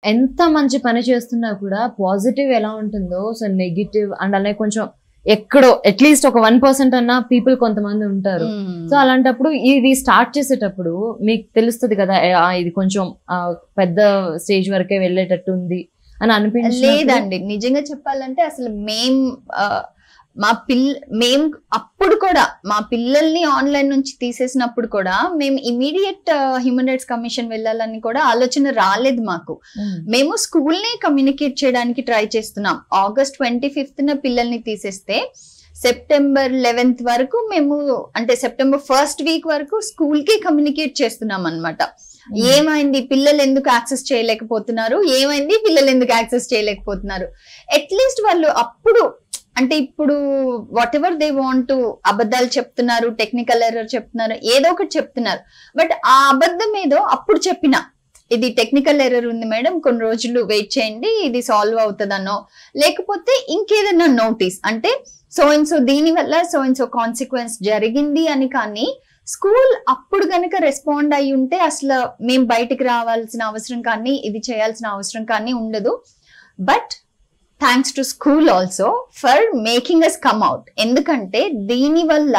ఎంత మంచి పని చేస్తున్నా కూడా పాజిటివ్ ఎలా ఉంటుందో సో నెగిటివ్ అండ్ అలాగే కొంచెం ఎక్కడో అట్లీస్ట్ ఒక వన్ పర్సెంట్ అన్న పీపుల్ కొంతమంది ఉంటారు సో అలాంటప్పుడు ఇది స్టార్ట్ చేసేటప్పుడు మీకు తెలుస్తుంది కదా ఏ, ఆ, ఇది కొంచెం ఆ, పెద్ద స్టేజ్ వరకే వెళ్ళేటట్టు ఉంది అని అనిపించి లేదండి నిజంగా చెప్పాలంటే అసలు మేం ఆ, మా పిల్ల మేం అప్పుడు కూడా మా పిల్లల్ని ఆన్లైన్ నుంచి తీసేసినప్పుడు కూడా మేము ఇమీడియట్ హ్యూమన్ రైట్స్ కమిషన్ వెళ్ళాలని కూడా ఆలోచన రాలేదు మాకు మేము స్కూల్ ని కమ్యూనికేట్ చేయడానికి ట్రై చేస్తున్నాం ఆగస్ట్ ట్వంటీ ఫిఫ్త్ న పిల్లల్ని తీసేస్తే సెప్టెంబర్ లెవెన్త్ వరకు మేము అంటే సెప్టెంబర్ ఫస్ట్ వీక్ వరకు స్కూల్ కి కమ్యూనికేట్ చేస్తున్నాం అన్నమాట ఏమైంది పిల్లలు ఎందుకు యాక్సెస్ చేయలేకపోతున్నారు ఏమైంది పిల్లలు ఎందుకు యాక్సెస్ చేయలేకపోతున్నారు అట్లీస్ట్ వాళ్ళు అప్పుడు అంటే ఇప్పుడు వాట్ ఎవర్ దే వాంట్ అబద్ధాలు చెప్తున్నారు టెక్నికల్ ఎర్రర్ చెప్తున్నారు ఏదో ఒకటి చెప్తున్నారు బట్ ఆ అబద్ధం ఏదో అప్పుడు చెప్పిన ఇది టెక్నికల్ ఎర్రర్ ఉంది మేడం కొన్ని రోజులు వెయిట్ చేయండి ఇది సాల్వ్ అవుతుందనో లేకపోతే ఇంకేదైనా నోటీస్ అంటే సో అండ్ సో దీని వల్ల సో అండ్ సో కాన్సిక్వెన్స్ జరిగింది అని కానీ స్కూల్ అప్పుడు గనక రెస్పాండ్ అయి ఉంటే అసలు మేము బయటికి రావాల్సిన అవసరం కానీ ఇది చేయాల్సిన అవసరం కానీ ఉండదు but thanks to school also for making us come out ఎందుకంటే దీని వల్ల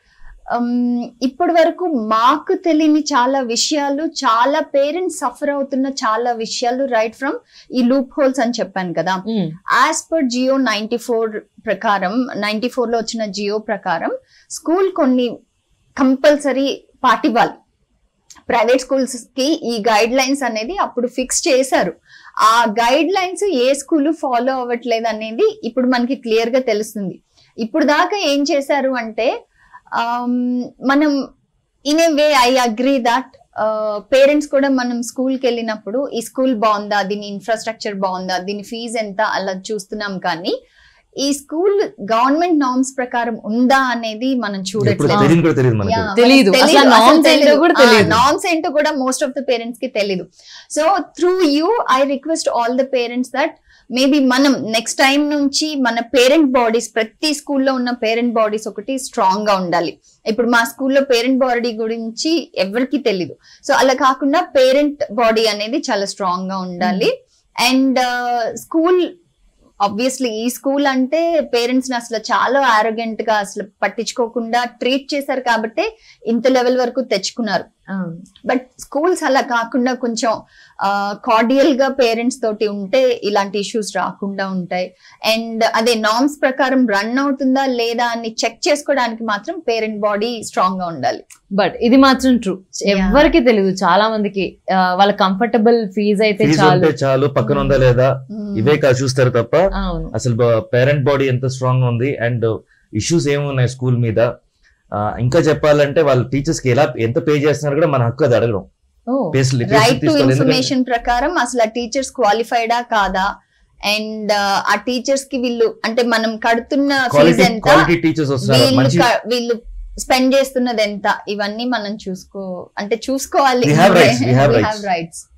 ఇప్పటి వరకు మాకు తెలియని చాలా విషయాలు చాలా పేరెంట్స్ సఫర్ అవుతున్న చాలా విషయాలు రైట్ ఫ్రమ్ ఈ లూప్ హోల్స్ అని చెప్పాను కదా as per GO ninety four ప్రకారం నైన్టీ ఫోర్ లో వచ్చిన జియో ప్రకారం స్కూల్ కొన్ని కంపల్సరీ పాటివ్వాలి ప్రైవేట్ స్కూల్స్ కి ఈ గైడ్ లైన్స్ అనేది అప్పుడు ఫిక్స్ చేశారు ఆ గైడ్ లైన్స్ ఏ స్కూల్ ఫాలో అవ్వట్లేదు అనేది ఇప్పుడు మనకి క్లియర్ గా తెలుస్తుంది ఇప్పుడు దాకా ఏం చేశారు అంటే ఆమ్, మనం in a way I agree that parents కూడా మనం స్కూల్కి వెళ్ళినప్పుడు ఈ స్కూల్ బాగుందా దీని ఇన్ఫ్రాస్ట్రక్చర్ బాగుందా దీని ఫీజు ఎంత అలా చూస్తున్నాం కానీ ఈ స్కూల్ గవర్నమెంట్ నార్మ్స్ ప్రకారం ఉందా అనేది మనం ఎప్పుడు చూడట్లేదు తెలియదు కూడా తెలియదు మనకి Yeah. తెలీదు. తెలీదు. అసలు అసలు norms ఏంటో తెలీదు. కూడా ఆ, తెలీదు. norms ఏంటో కూడా మోస్ట్ ఆఫ్ ద పేరెంట్స్ కి తెలీదు so through you I request all the parents that maybe మనం నెక్స్ట్ టైం నుంచి మన పేరెంట్ బాడీస్ ప్రతి స్కూల్లో ఉన్న పేరెంట్ బాడీస్ ఒకటి స్ట్రాంగ్ గా ఉండాలి ఇప్పుడు మా స్కూల్లో పేరెంట్ బాడీ గురించి ఎవరికి తెలీదు సో అలా కాకుండా పేరెంట్ బాడీ అనేది చాలా స్ట్రాంగ్ గా ఉండాలి అండ్ స్కూల్ ఆబ్వియస్లీ ఈ స్కూల్ అంటే పేరెంట్స్ ని అసలు చాలా ఆరోగెంట్ గా అసలు పట్టించుకోకుండా ట్రీట్ చేశారు కాబట్టి ఇంత లెవెల్ వరకు తెచ్చుకున్నారు బట్ స్కూల్స్ అలా కాకుండా కొంచెం కార్డియల్ గా పేరెంట్స్ తోటి ఉంటే ఇలాంటి ఇష్యూస్ రాకుండా ఉంటాయి అండ్ అదే నార్మ్స్ ప్రకారం రన్ అవుతుందా లేదా అని చెక్ చేసుకోవడానికి మాత్రం పేరెంట్ బాడీ స్ట్రాంగ్ గా ఉండాలి బట్ ఇది మాత్రం ట్రూ ఎవరికి తెలియదు చాలా మందికి ఆ, వాళ్ళ కంఫర్టబుల్ ఫీజ్ అయితే ఫీజు చాలు ఉంటే చాలు పక్కన ఉందా లేదా ఇవే కాదు చూస్తారు తప్ప అవును అసలు పేరెంట్ బాడీ ఎంత స్ట్రాంగ్ ఉంది అండ్ ఇష్యూస్ ఏమున్నాయి స్కూల్ మీద ఆ, ఇంకా చెప్పాలంటే వాళ్ళ టీచర్స్ కి ఎలా ఎంత పే చేస్తున్నారు కూడా మన హక్కు అది అడగడం ఓ Pays- pays రైట్ టు తీసుకోవాలి. ఎందుకంటే- ఇన్ఫర్మేషన్ ప్రకారం అసలు ఆ టీచర్స్ క్వాలిఫైడా కాదా అండ్ ఆ టీచర్స్ కి వీళ్ళు అంటే మనం కడుతున్న ఫీజు క్వాలిటీ ఎంత క్వాలిటీ టీచర్స్ వస్తున్నారు వీళ్ళు మంచి క- వీళ్ళు స్పెండ్ చేస్తున్నది ఎంత ఇవన్నీ మనం చూసుకో అంటే చూసుకోవాలి We have rights, we have rights. Rights